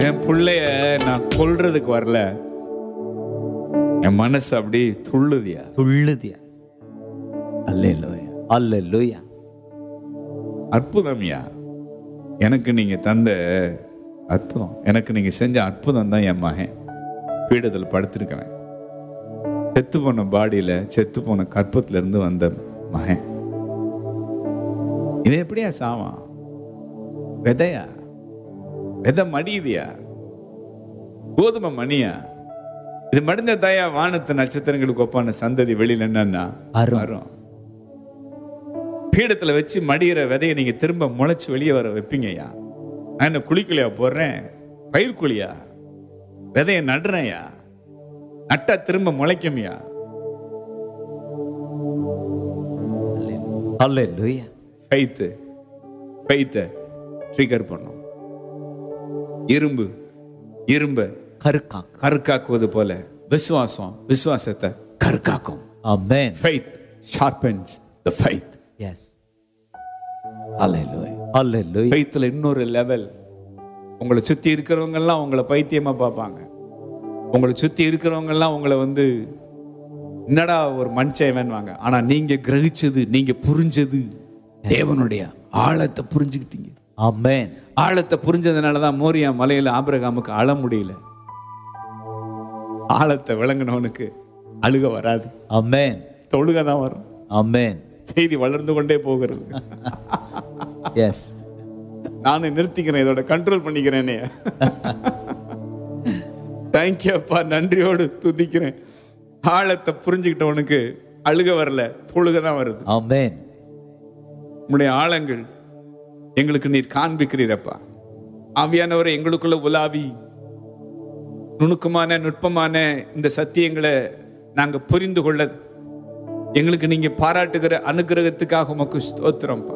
என் பிள்ளைய நான் கொல்றதுக்கு வரல என் மனசு அப்படி துள்ளுதியா துள்ளுதியா அல்லேலூயா அல்லேலூயா அற்புதம்யா எனக்கு நீங்க தந்த அற்புதம் எனக்கு நீங்க செஞ்ச அற்புதம் தான் என் மகன் பீடத்தில் படுத்திருக்கிறேன் செத்து போன பாடியில செத்து போன கற்பத்துல இருந்து வந்த மகன் இது எப்படியா சாவான் விதையா விதை மடியுதியா கோதுமை மணியா இது மடிந்த தாயா வானத்து நட்சத்திரங்களுக்கு ஒப்பான சந்ததி வெளியில என்னன்னா வரும். வரும் பீடத்துல வச்சு மடியிற விதையை நீங்க திரும்ப முளைச்சு வெளியே வர வைப்பீங்கய்யா நான் என்ன குழிக்குழியா போடுறேன் பயிர் குழியா விதையை நடுறேன்யா நட்டா திரும்ப முளைக்கும்யா அல்லேலூயா ஃபைத்து ஃபைத்தை ட்ரிகர் பண்ணும் இரும்பு இரும்ப கருக்காக்கு கருக்காக்குவது போல விசுவாசம் விசுவாசத்தை கருக்காக்கும் amen faith sharpens the faith எஸ் அல்லேலூயா அல்லேலூயா ஃபைத்தில் இன்னொரு லெவல் உங்களை சுற்றி இருக்கிறவங்க எல்லாம் உங்களை பைத்தியமா பார்ப்பாங்க உங்களை சுற்றி இருக்கிறவங்க எல்லாம் உங்களை வந்து என்னடா ஒரு மனுஷன் வாங்க ஆனா நீங்க கிரகிச்சது நீங்க புரிஞ்சது தேவனுடைய ஆழத்தை புரிஞ்சுக்கிட்டீங்க ஆமென் ஆழத்தை புரிஞ்சதுனால தான் மோரியா மலையில ஆபிரகாமுக்கு அழ முடியல ஆழத்தை விளங்கினவனுக்கு அழுக வராது ஆமென் தொழுக தான் வரும் ஆமென் செய்தி வளர்ந்து கொண்டே போகிறது எஸ் நானும் நிறுத்திக்கிறேன் இதோட கண்ட்ரோல் பண்ணிக்கிறேனே தேங்க்யூ அப்பா நன்றியோடு துதிக்கிறேன் ஆழத்தை புரிஞ்சுக்கிட்டவனுக்கு அழுக வரல தொழுக தான் வருது ஆமென் உம்முடைய ஆழங்கள் எங்களுக்கு நீர் காண்பிக்கிறீரப்பா ஆவியானவரை எங்களுக்குள்ள உலாவி நுணுக்கமான நுட்பமான இந்த சத்தியங்களை நாங்க புரிந்து கொள்ள எங்களுக்கு நீங்க பாராட்டுகிற அனுகிரகத்துக்காக உமக்கு ஸ்தோத்திரம்ப்பா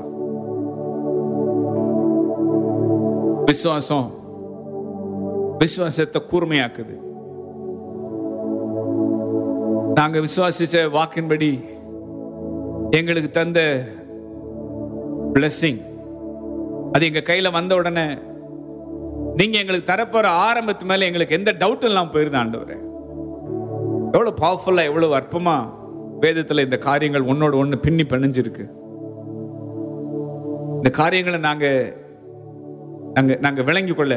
விசுவாசம் விசுவாசத்தை கூர்மையாக்குது நாங்க விசுவாசிச்ச வாக்கின்படி எங்களுக்கு தந்த blessing அது எங்க கையில வந்த உடனே நீங்க எங்களுக்கு தரப்போற ஆரம்பத்து மேல எங்களுக்கு எந்த டவுட்டும் இல்லாம போயிருந்த ஆண்டவரே எவ்வளவு பவர்ஃபுல்லா எவ்வளவு அற்பமா வேதத்துல இந்த காரியங்கள் ஒன்னோட ஒண்ணு பின்னி பிணைஞ்சிருக்கு இந்த காரியங்களை நாங்க நாங்க நாங்க விளங்கி கொள்ள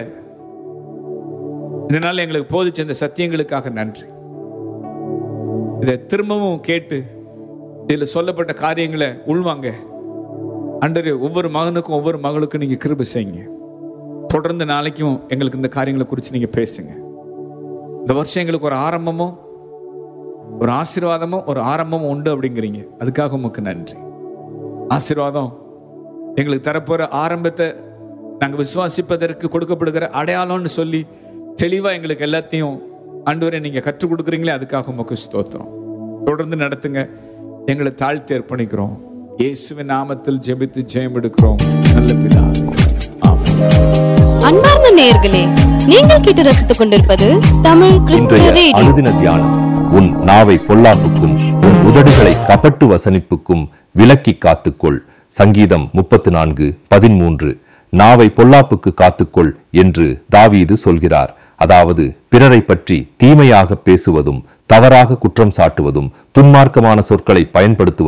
இதனால எங்களுக்கு போதிச்ச இந்த சத்தியங்களுக்காக நன்றி இதை திரும்பவும் கேட்டு இதுல சொல்லப்பட்ட காரியங்களை உள்வாங்க அண்டரு ஒவ்வொரு மகனுக்கும் ஒவ்வொரு மகளுக்கும் நீங்க கிருபை செய்யுங்க தொடர்ந்து நாளைக்கும் எங்களுக்கு இந்த காரியங்களை குறித்து நீங்க பேசுங்க இந்த வருஷம் எங்களுக்கு ஒரு ஆரம்பமும் ஒரு ஆசீர்வாதமும் ஒரு ஆரம்பமும் உண்டு அப்படிங்கிறீங்க அதுக்காக உமக்கு நன்றி ஆசீர்வாதம் எங்களுக்கு தரப்போற ஆரம்பத்தை நாங்க விசுவாசிப்பதற்கு கொடுக்கப்படுகிற அடையாளம்னு சொல்லி தெளிவா எங்களுக்கு எல்லாத்தையும் ஆண்டவரே நீங்க கற்றுக் கொடுக்குறீங்களே அதுக்காக உமக்கு ஸ்தோத்திரம் தொடர்ந்து நடத்துங்க எங்களை தாழ்த்தி அர்ப்பணிக்கிறோம் இயேசுவின் நாமத்தில் ஜெபித்து ஜெயம் எடுக்கிறோம் நல்ல பிதாவே ஆமென் அன்பார்ந்த நேயர்களே நீங்கள் கேட்டு ரசித்துக் கொண்டிருப்பது தமிழ் கிறிஸ்துவ இன்றைய ரேடியோ அனுதின தியானம் உன் நாவை பொல்லாப்புக்கும் உன் உதடுகளை கபட்டு வசனிப்புக்கும் விலக்கி காத்துக்கொள் சங்கீதம் முப்பத்து நான்கு பதிமூன்று நாவை பொல்லாப்புக்கு காத்துக்கொள் என்று தாவீது சொல்கிறார் அதாவது பிறரை பற்றி தீமையாக பேசுவதும் தவறாக குற்றம் சாட்டுவதும் துன்மார்க்கமான சொற்களை பயன்படுத்துவதும்